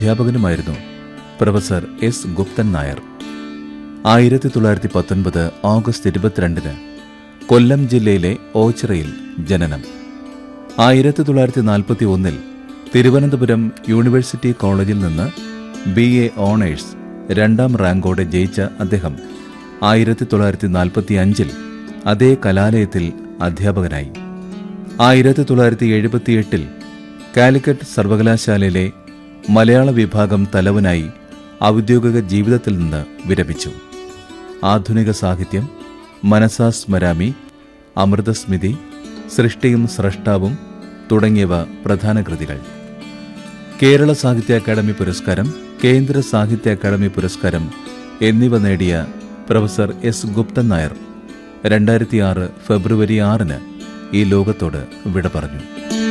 അധ്യാപകനുമായിരുന്നു professor S Guptan Nair ആയിരത്തി തൊള്ളായിരത്തി പത്തൊൻപത് ഓഗസ്റ്റ് ഇരുപത്തിരണ്ടിന് കൊല്ലം ജില്ലയിലെ ഓച്ചിറയിൽ ജനനം ആയിരത്തി തൊള്ളായിരത്തി നാൽപ്പത്തി ഒന്നിൽ തിരുവനന്തപുരം യൂണിവേഴ്സിറ്റി കോളേജിൽ നിന്ന് ബി എ ഓണേഴ്സ് രണ്ടാം റാങ്കോടെ ജയിച്ച അദ്ദേഹം ആയിരത്തി തൊള്ളായിരത്തി നാൽപ്പത്തി അഞ്ചിൽ അതേ കലാലയത്തിൽ അധ്യാപകനായി ആയിരത്തി തൊള്ളായിരത്തി എഴുപത്തിയെട്ടിൽ കാലിക്കറ്റ് സർവകലാശാലയിലെ മലയാള വിഭാഗം തലവനായി ഔദ്യോഗിക ജീവിതത്തിൽ നിന്ന് വിരമിച്ചു ആധുനിക സാഹിത്യം മനസാ സ്മരാമി അമൃതസ്മിതി സൃഷ്ടിയും സ്രഷ്ടാവും തുടങ്ങിയവ പ്രധാന കൃതികൾ കേരള സാഹിത്യ അക്കാദമി പുരസ്കാരം കേന്ദ്ര സാഹിത്യ അക്കാദമി പുരസ്കാരം എന്നിവ നേടിയ പ്രൊഫസർ എസ് ഗുപ്തൻ നായർ രണ്ടായിരത്തി ആറ് ഫെബ്രുവരി ആറിന് ഈ ലോകത്തോട് വിട പറഞ്ഞു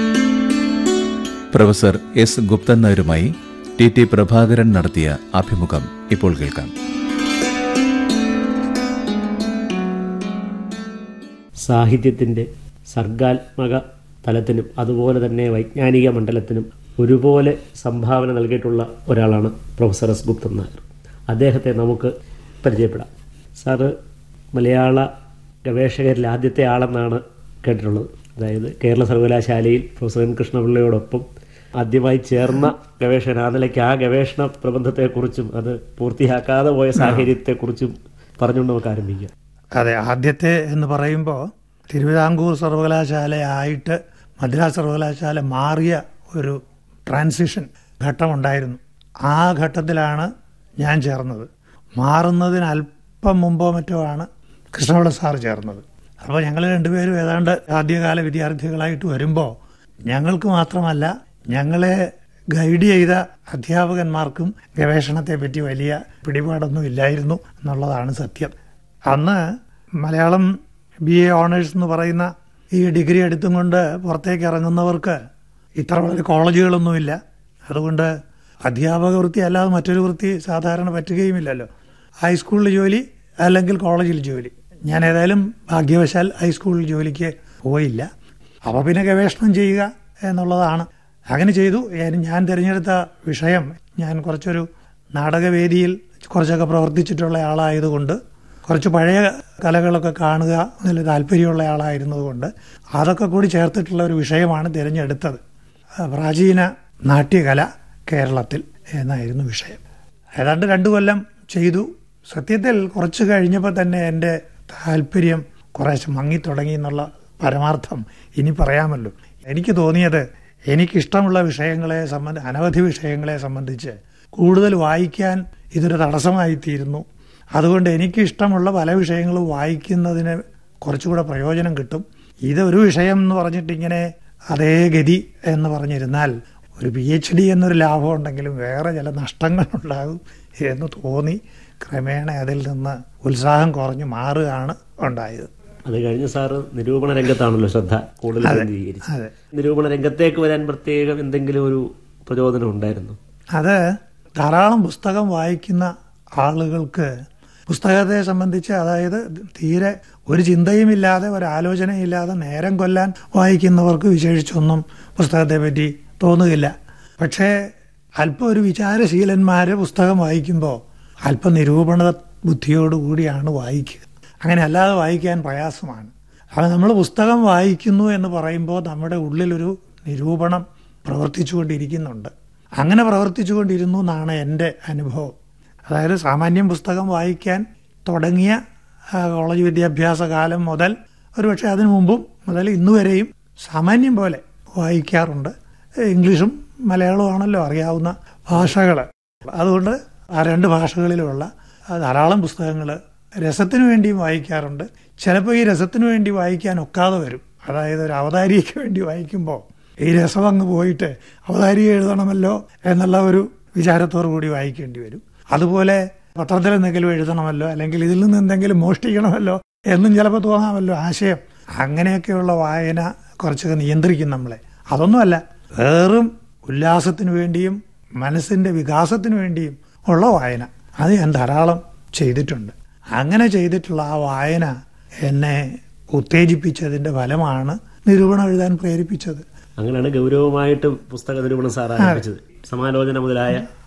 പ്രൊഫസർ എസ് ഗുപ്തൻ നായരുമായി ടി ടി പ്രഭാകരൻ നടത്തിയ അഭിമുഖം ഇപ്പോൾ കേൾക്കാം സാഹിത്യത്തിൻ്റെ സർഗാത്മക തലത്തിനും അതുപോലെ തന്നെ വൈജ്ഞാനിക മണ്ഡലത്തിനും ഒരുപോലെ സംഭാവന നൽകിയിട്ടുള്ള ഒരാളാണ് പ്രൊഫസർ എസ് ഗുപ്തൻ നായർ അദ്ദേഹത്തെ നമുക്ക് പരിചയപ്പെടാം സാറ് മലയാള ഗവേഷകരിൽ ആദ്യത്തെ ആളെന്നാണ് കേട്ടിട്ടുള്ളത് അതായത് കേരള സർവകലാശാലയിൽ പ്രൊഫസർ എൻ കൃഷ്ണപിള്ളയോടൊപ്പം ആദ്യമായി ചേർന്ന ഗവേഷകൻ ആ നിലയ്ക്ക് ആ ഗവേഷണ പ്രബന്ധത്തെക്കുറിച്ചും അത് പൂർത്തിയാക്കാതെ പോയ സാഹചര്യത്തെക്കുറിച്ചും പറഞ്ഞുകൊണ്ട് നമുക്ക് ആരംഭിക്കാം അതെ ആദ്യത്തെ എന്ന് പറയുമ്പോൾ തിരുവിതാംകൂർ സർവകലാശാലയായിട്ട് മദ്രാസ് സർവകലാശാല മാറിയ ഒരു ട്രാൻസിഷൻ ഘട്ടമുണ്ടായിരുന്നു ആ ഘട്ടത്തിലാണ് ഞാൻ ചേർന്നത് മാറുന്നതിന് അല്പം മുമ്പോ മറ്റോ ആണ് കൃഷ്ണപിള്ള സാർ ചേർന്നത് അപ്പോൾ ഞങ്ങൾ രണ്ടുപേരും ഏതാണ്ട് ആദ്യകാല വിദ്യാർത്ഥികളായിട്ട് വരുമ്പോൾ ഞങ്ങൾക്ക് മാത്രമല്ല ഞങ്ങളെ ഗൈഡ് ചെയ്ത അധ്യാപകന്മാർക്കും ഗവേഷണത്തെ പറ്റി വലിയ പിടിപാടൊന്നും ഇല്ലായിരുന്നു എന്നുള്ളതാണ് സത്യം അന്ന് മലയാളം ബി എ ഓണേഴ്സ് എന്ന് പറയുന്ന ഈ ഡിഗ്രി എടുത്തും കൊണ്ട് പുറത്തേക്ക് ഇറങ്ങുന്നവർക്ക് ഇത്ര വളരെ കോളേജുകളൊന്നുമില്ല അതുകൊണ്ട് അധ്യാപക വൃത്തി അല്ലാതെ മറ്റൊരു വൃത്തി സാധാരണ പറ്റുകയുമില്ലല്ലോ ഹൈസ്കൂളിൽ ജോലി അല്ലെങ്കിൽ കോളേജിൽ ജോലി ഞാൻ ഏതായാലും ഭാഗ്യവശാൽ ഹൈസ്കൂളിൽ ജോലിക്ക് പോയില്ല അപ്പോൾ പിന്നെ ഗവേഷണം ചെയ്യുക എന്നുള്ളതാണ് അങ്ങനെ ചെയ്തു ഞാൻ- ഞാൻ തിരഞ്ഞെടുത്ത വിഷയം ഞാൻ കുറച്ചൊരു നാടകവേദിയിൽ കുറച്ചൊക്കെ പ്രവർത്തിച്ചിട്ടുള്ള ആളായതുകൊണ്ട് കുറച്ച് പഴയ കലകളൊക്കെ കാണുക അതിൽ താല്പര്യമുള്ള ആളായിരുന്നതുകൊണ്ട് അതൊക്കെ കൂടി ചേർത്തിട്ടുള്ള ഒരു വിഷയമാണ് തിരഞ്ഞെടുത്തത് ആ, പ്രാചീന നാട്യകല കേരളത്തിൽ എന്നായിരുന്നു വിഷയം ഏതാണ്ട് രണ്ടു കൊല്ലം ചെയ്തു സത്യത്തിൽ കുറച്ച് കഴിഞ്ഞപ്പോൾ തന്നെ എൻ്റെ താല്പര്യം കുറേശ്ശെ മങ്ങിത്തുടങ്ങി എന്നുള്ള പരമാർത്ഥം ഇനി പറയാമല്ലോ എനിക്ക് തോന്നിയത് എനിക്കിഷ്ടമുള്ള വിഷയങ്ങളെ സംബന്ധി അനവധി വിഷയങ്ങളെ സംബന്ധിച്ച് കൂടുതൽ വായിക്കാൻ ഇതൊരു തടസ്സമായി തീരുന്നു അതുകൊണ്ട് എനിക്കിഷ്ടമുള്ള പല വിഷയങ്ങളും വായിക്കുന്നതിന് കുറച്ചുകൂടെ പ്രയോജനം കിട്ടും ഇത് ഒരു വിഷയം എന്ന് പറഞ്ഞിട്ട് ഇങ്ങനെ അതേ ഗതി എന്ന് പറഞ്ഞിരുന്നാൽ ഒരു പി എച്ച് ഡി എന്നൊരു ലാഭം ഉണ്ടെങ്കിലും വേറെ ചില നഷ്ടങ്ങളുണ്ടാകും എന്ന് തോന്നി ക്രമേണ അതിൽ നിന്ന് ഉത്സാഹം കുറഞ്ഞു മാറുകയാണ് ഉണ്ടായത് അത് കഴിഞ്ഞ് സാറ് നിരൂപണ രംഗത്താണല്ലോ ശ്രദ്ധ കൂടുതൽ കേന്ദ്രീകരിച്ചത് അതെ നിരൂപണ രംഗത്തേക്ക് വരാൻ പ്രത്യേകം എന്തെങ്കിലും ഒരു പ്രചോദനം ഉണ്ടായിരുന്നു അത് ധാരാളം പുസ്തകം വായിക്കുന്ന ആളുകൾക്ക് പുസ്തകത്തെ സംബന്ധിച്ച് അതായത് തീരെ ഒരു ചിന്തയുമില്ലാതെ ഒരു ആലോചനയില്ലാതെ നേരം കൊല്ലാൻ വായിക്കുന്നവർക്ക് വിശേഷിച്ചൊന്നും പുസ്തകത്തെ പറ്റി തോന്നുകയില്ല പക്ഷേ അല്പം ഒരു വിചാരശീലന്മാര് പുസ്തകം വായിക്കുമ്പോൾ അല്പം നിരൂപണ ബുദ്ധിയോടുകൂടിയാണ് വായിക്കുക അങ്ങനെ അല്ലാതെ വായിക്കാൻ പ്രയാസമാണ് അത് നമ്മൾ പുസ്തകം വായിക്കുന്നു എന്ന് പറയുമ്പോൾ നമ്മുടെ ഉള്ളിലൊരു നിരൂപണം പ്രവർത്തിച്ചുകൊണ്ടിരിക്കുന്നുണ്ട് അങ്ങനെ പ്രവർത്തിച്ചുകൊണ്ടിരുന്നു എന്നാണ് എൻ്റെ അനുഭവം അതായത് സാമാന്യം പുസ്തകം വായിക്കാൻ തുടങ്ങിയ ആ, കോളേജ് വിദ്യാഭ്യാസ കാലം മുതൽ ഒരുപക്ഷെ അതിനു മുമ്പും മുതൽ ഇന്നുവരെയും സാമാന്യം പോലെ വായിക്കാറുണ്ട് ഇംഗ്ലീഷും മലയാളവുമാണല്ലോ അറിയാവുന്ന ഭാഷകൾ അതുകൊണ്ട് ആ രണ്ട് ഭാഷകളിലുമുള്ള ആ, ധാരാളം പുസ്തകങ്ങൾ രസത്തിനു വേണ്ടിയും വായിക്കാറുണ്ട് ചിലപ്പോൾ ഈ രസത്തിനു വേണ്ടി വായിക്കാൻ ഒക്കാതെ വരും അതായത് ഒരു അവതാരികയ്ക്ക് വേണ്ടി വായിക്കുമ്പോൾ ഈ രസം അങ്ങ് പോയിട്ട് അവതാരിക എഴുതണമല്ലോ എന്നുള്ള ഒരു വിചാരത്തോടു കൂടി വായിക്കേണ്ടി വരും അതുപോലെ പത്രത്തിൽ എന്തെങ്കിലും എഴുതണമല്ലോ അല്ലെങ്കിൽ ഇതിൽ നിന്ന് എന്തെങ്കിലും മോഷ്ടിക്കണമല്ലോ എന്നും ചിലപ്പോൾ തോന്നാമല്ലോ ആശയം അങ്ങനെയൊക്കെയുള്ള വായന കുറച്ചൊക്കെ നിയന്ത്രിക്കും നമ്മളെ അതൊന്നുമല്ല വേറും ഉല്ലാസത്തിനു വേണ്ടിയും മനസ്സിന്റെ വികാസത്തിനു വേണ്ടിയും ഉള്ള വായന അത് ഞാൻ ധാരാളം ചെയ്തിട്ടുണ്ട് അങ്ങനെ ചെയ്തിട്ടുള്ള ആ വായന എന്നെ ഉത്തേജിപ്പിച്ചതിന്റെ ഫലമാണ് നിരൂപണം എഴുതാൻ പ്രേരിപ്പിച്ചത് അങ്ങനെയാണ് ഗൗരവമായിട്ട് പുസ്തക നിരൂപണം സാർ ആരംഭിച്ചത് സമാലോചന മുതലായ